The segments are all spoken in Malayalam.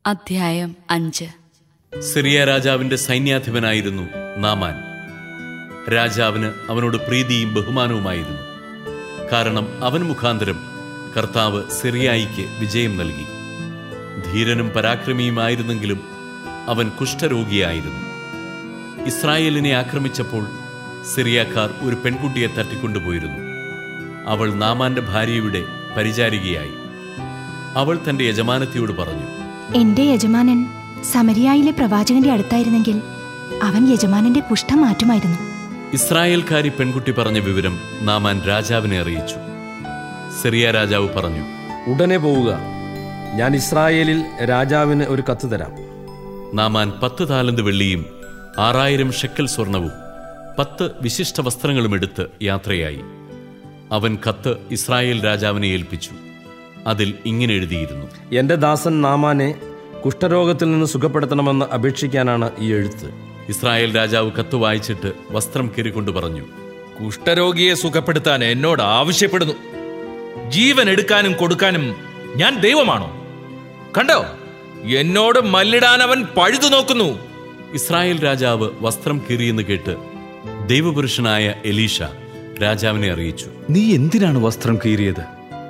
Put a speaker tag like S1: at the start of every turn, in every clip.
S1: അധ്യായം അഞ്ച്
S2: സിറിയ രാജാവിന്റെ സൈന്യാധിപനായിരുന്നു നാമാൻ രാജാവിന് അവനോട് പ്രീതിയും ബഹുമാനവുമായിരുന്നു കാരണം അവൻ മുഖാന്തരം കർത്താവ് സിറിയായിക്ക് വിജയം നൽകി ധീരനും പരാക്രമിയുമായിരുന്നെങ്കിലും അവൻ കുഷ്ഠരോഗിയായിരുന്നു ഇസ്രായേലിനെ ആക്രമിച്ചപ്പോൾ സിറിയക്കാർ ഒരു പെൺകുട്ടിയെ തട്ടിക്കൊണ്ടുപോയിരുന്നു അവൾ നാമാന്റെ ഭാര്യയുടെ പരിചാരികയായി അവൾ തന്റെ യജമാനത്തിയോട് പറഞ്ഞു
S3: എന്റെ യജമാനൻ സമരിയായിലെ പ്രവാചകന്റെ അടുത്തായിരുന്നെങ്കിൽ അവൻ യജമാനന്റെ കുഷ്ഠം മാറ്റുമായിരുന്നു
S2: ഇസ്രായേൽക്കാരി പെൺകുട്ടി പറഞ്ഞ വിവരം നാമാൻ രാജാവിനെ അറിയിച്ചു സിറിയ രാജാവ് പറഞ്ഞു
S4: ഉടനെ പോവുക ഞാൻ ഇസ്രായേലിൽ രാജാവിന് ഒരു കത്ത് തരാം
S2: നാമാൻ പത്ത് താലന്ത് വെള്ളിയും ആറായിരം ഷെക്കൽ സ്വർണവും പത്ത് വിശിഷ്ട വസ്ത്രങ്ങളും എടുത്ത് യാത്രയായി അവൻ കത്ത് ഇസ്രായേൽ രാജാവിനെ ഏൽപ്പിച്ചു അതിൽ ഇങ്ങനെ എഴുതിയിരുന്നു
S4: എന്റെ ദാസൻ നാമാനെ കുഷ്ഠരോഗത്തിൽ നിന്ന് സുഖപ്പെടുത്തണമെന്ന് അപേക്ഷിക്കാനാണ് ഈ എഴുത്ത്
S2: ഇസ്രായേൽ രാജാവ് കത്ത് വായിച്ചിട്ട് വസ്ത്രം കീറിക്കൊണ്ട് പറഞ്ഞു
S5: കുഷ്ഠരോഗിയെ സുഖപ്പെടുത്താൻ എന്നോട് ആവശ്യപ്പെടുന്നു ജീവൻ എടുക്കാനും കൊടുക്കാനും ഞാൻ ദൈവമാണോ കണ്ടോ എന്നോട് മല്ലിടാൻ അവൻ പഴുതു നോക്കുന്നു
S2: ഇസ്രായേൽ രാജാവ് വസ്ത്രം കീറിയെന്ന് കേട്ട് ദൈവപുരുഷനായ എലീഷ രാജാവിനെ അറിയിച്ചു
S6: നീ എന്തിനാണ് വസ്ത്രം കീറിയത്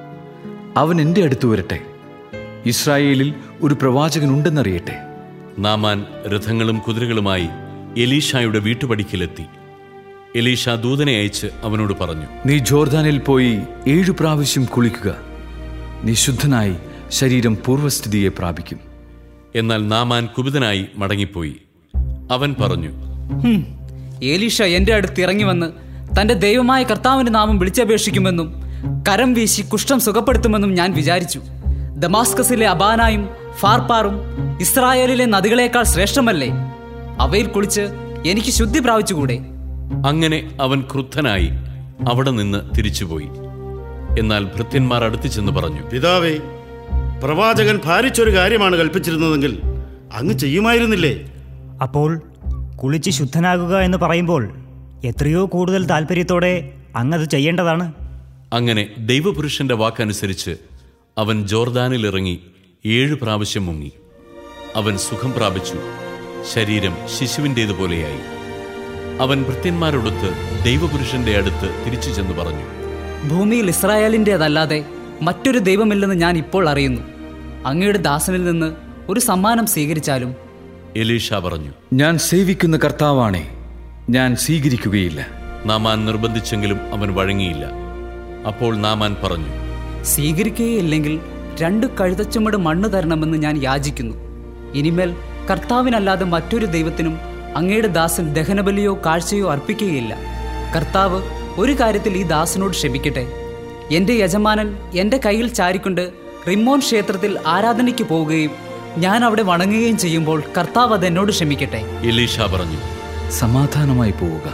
S6: അവൻ എൻ്റെ അടുത്ത് വരട്ടെ ഇസ്രായേലിൽ ഒരു പ്രവാചകൻ ഉണ്ടെന്നറിയട്ടെ
S2: നാമാൻ രഥങ്ങളും കുതിരകളുമായി എലീഷായുടെ വീട്ടുപടിക്കലെത്തി എലീഷ ദൂതനെ അയച്ച് അവനോട് പറഞ്ഞു
S6: നീ ജോർദാനിൽ പോയി ഏഴു പ്രാവശ്യം കുളിക്കുക നീ ശുദ്ധനായി ശരീരം പൂർവ്വസ്ഥിതിയെ പ്രാപിക്കും
S2: എന്നാൽ നാമാൻ കുപിതനായി മടങ്ങിപ്പോയി അവൻ പറഞ്ഞു
S7: ഹും, ഏലീഷ എന്റെ അടുത്ത് ഇറങ്ങി വന്ന് തന്റെ ദൈവമായ കർത്താവിന്റെ നാമം വിളിച്ചപേക്ഷിക്കുമെന്നും കരം വീശി കുഷ്ഠം സുഖപ്പെടുത്തുമെന്നും ഞാൻ വിചാരിച്ചു ദമാസ്കസിലെ അബാനായും ഫാർപ്പാറും ഇസ്രായേലിലെ നദികളേക്കാൾ ശ്രേഷ്ഠമല്ലേ അവയിൽ കുളിച്ച് എനിക്ക് ശുദ്ധി പ്രാപിച്ചുകൂടെ
S2: അങ്ങനെ അവൻ ക്രുദ്ധനായി അവിടെ നിന്ന് തിരിച്ചുപോയി എന്നാൽ ഭൃത്യന്മാർ അടുത്തു ചെന്ന് പറഞ്ഞു
S8: പിതാവേ പ്രവാചകൻ ഭാരിച്ചൊരു കാര്യമാണ് കൽപ്പിച്ചിരുന്നതെങ്കിൽ അങ്ങ് ചെയ്യുമായിരുന്നില്ലേ
S9: അപ്പോൾ കുളിച്ച് ശുദ്ധനാകുക എന്ന് പറയുമ്പോൾ എത്രയോ കൂടുതൽ താല്പര്യത്തോടെ അങ്ങത് ചെയ്യേണ്ടതാണ്
S2: അങ്ങനെ ദൈവപുരുഷന്റെ വാക്കനുസരിച്ച് അവൻ ജോർദാനിലിറങ്ങി ഏഴു പ്രാവശ്യം മുങ്ങി അവൻ സുഖം പ്രാപിച്ചു ശരീരം ശിശുവിൻ്റേതുപോലെയായി അവൻ ഭൃത്യന്മാരോടൊത്ത് ദൈവപുരുഷന്റെ അടുത്ത് തിരിച്ചു ചെന്ന് പറഞ്ഞു
S7: ഭൂമിയിൽ ഇസ്രായേലിൻ്റെതല്ലാതെ മറ്റൊരു ദൈവമില്ലെന്ന് ഞാൻ ഇപ്പോൾ അറിയുന്നു അങ്ങയുടെ ദാസനിൽ നിന്ന് ഒരു സമ്മാനം സ്വീകരിച്ചാലും
S2: എലീഷ പറഞ്ഞു
S6: ഞാൻ സേവിക്കുന്ന കർത്താവാണേ ഞാൻ സ്വീകരിക്കുകയില്ല
S2: നാമാൻ നിർബന്ധിച്ചെങ്കിലും അവൻ വഴങ്ങിയില്ല അപ്പോൾ നാമാൻ പറഞ്ഞു
S7: സ്വീകരിക്കുകയില്ലെങ്കിൽ രണ്ട് കഴുതച്ചുമട് മണ്ണ് തരണമെന്ന് ഞാൻ യാചിക്കുന്നു ഇനിമേൽ കർത്താവിനല്ലാതെ മറ്റൊരു ദൈവത്തിനും അങ്ങയുടെ ദാസൻ ദഹനബലിയോ കാഴ്ചയോ അർപ്പിക്കുകയില്ല കർത്താവ് ഒരു കാര്യത്തിൽ ഈ ദാസനോട് ക്ഷമിക്കട്ടെ എൻ്റെ യജമാനൻ എൻ്റെ കയ്യിൽ ചാരിക്കൊണ്ട് റിമ്മോൻ ക്ഷേത്രത്തിൽ ആരാധനയ്ക്ക് പോവുകയും ഞാൻ അവിടെ വണങ്ങുകയും ചെയ്യുമ്പോൾ കർത്താവ് അത് എന്നോട് ക്ഷമിക്കട്ടെ
S2: എലീഷ പറഞ്ഞു
S6: സമാധാനമായി പോവുക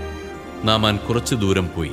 S2: നാമാൻ കുറച്ചു ദൂരം പോയി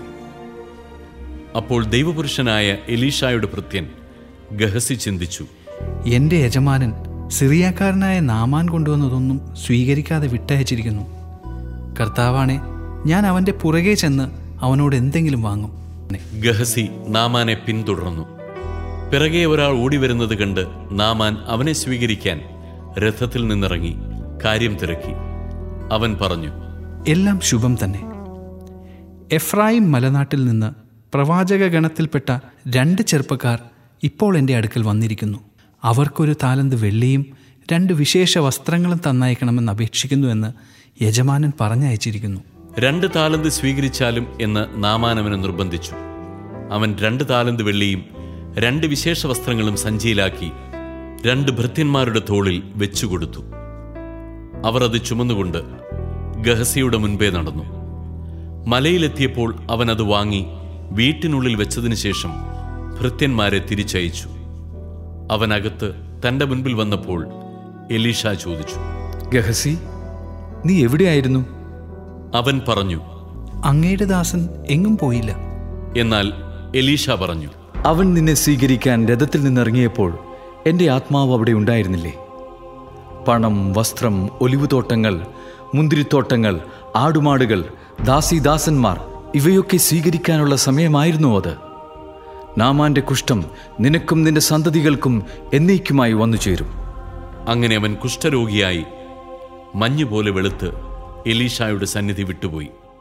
S2: അപ്പോൾ ദൈവപുരുഷനായ എലീഷായുടെ ഭൃത്യൻ ഗഹസി ചിന്തിച്ചു
S10: എന്റെ യജമാനൻ സിറിയാക്കാരനായ നാമാൻ കൊണ്ടുവന്നതൊന്നും സ്വീകരിക്കാതെ വിട്ടയച്ചിരിക്കുന്നു കർത്താവാണെ ഞാൻ അവന്റെ പുറകെ ചെന്ന് അവനോട് എന്തെങ്കിലും വാങ്ങും
S2: ഗഹസി നാമാനെ പിന്തുടർന്നു പിറകെ ഒരാൾ ഓടിവരുന്നത് കണ്ട് നാമാൻ അവനെ സ്വീകരിക്കാൻ രഥത്തിൽ നിന്നിറങ്ങി കാര്യം തിരക്കി അവൻ പറഞ്ഞു
S10: എല്ലാം ശുഭം തന്നെ എഫ്രായിം മലനാട്ടിൽ നിന്ന് പ്രവാചക ഗണത്തിൽപ്പെട്ട രണ്ട് ചെറുപ്പക്കാർ ഇപ്പോൾ എൻ്റെ അടുക്കൽ വന്നിരിക്കുന്നു അവർക്കൊരു താലന്ത് വെള്ളിയും രണ്ട് വിശേഷ വസ്ത്രങ്ങളും തന്നയക്കണമെന്ന് അപേക്ഷിക്കുന്നുവെന്ന് യജമാനൻ പറഞ്ഞയച്ചിരിക്കുന്നു
S2: രണ്ട് താലന്ത് സ്വീകരിച്ചാലും എന്ന് നാമാൻ അവനെ നിർബന്ധിച്ചു അവൻ രണ്ട് താലന്ത് വെള്ളിയും രണ്ട് വിശേഷ വസ്ത്രങ്ങളും സഞ്ചിയിലാക്കി രണ്ട് ഭൃത്യന്മാരുടെ തോളിൽ വെച്ചുകൊടുത്തു അവർ അത് ചുമന്നുകൊണ്ട് ഗഹസിയുടെ മുൻപേ നടന്നു മലയിലെത്തിയപ്പോൾ അവൻ അത് വാങ്ങി വീട്ടിനുള്ളിൽ വെച്ചതിനു ശേഷം ഭൃത്യന്മാരെ തിരിച്ചയച്ചു അവനകത്ത് തന്റെ മുൻപിൽ വന്നപ്പോൾ എലീഷ ചോദിച്ചു
S6: ഗഹസി നീ എവിടെയായിരുന്നു
S2: അവൻ പറഞ്ഞു
S10: അങ്ങയുടെ ദാസൻ എങ്ങും പോയില്ല
S2: എന്നാൽ എലീഷ പറഞ്ഞു
S6: അവൻ നിന്നെ സ്വീകരിക്കാൻ രഥത്തിൽ നിന്നിറങ്ങിയപ്പോൾ എൻ്റെ ആത്മാവ് അവിടെ ഉണ്ടായിരുന്നില്ലേ പണം വസ്ത്രം ഒലിവുതോട്ടങ്ങൾ മുന്തിരിത്തോട്ടങ്ങൾ ആടുമാടുകൾ ദാസീദാസന്മാർ ഇവയൊക്കെ സ്വീകരിക്കാനുള്ള സമയമായിരുന്നു അത് നാമാന്റെ കുഷ്ഠം നിനക്കും നിന്റെ സന്തതികൾക്കും എന്നേക്കുമായി വന്നു ചേരും
S2: അങ്ങനെ അവൻ കുഷ്ഠരോഗിയായി മഞ്ഞുപോലെ വെളുത്ത് എലീഷായുടെ സന്നിധി വിട്ടുപോയി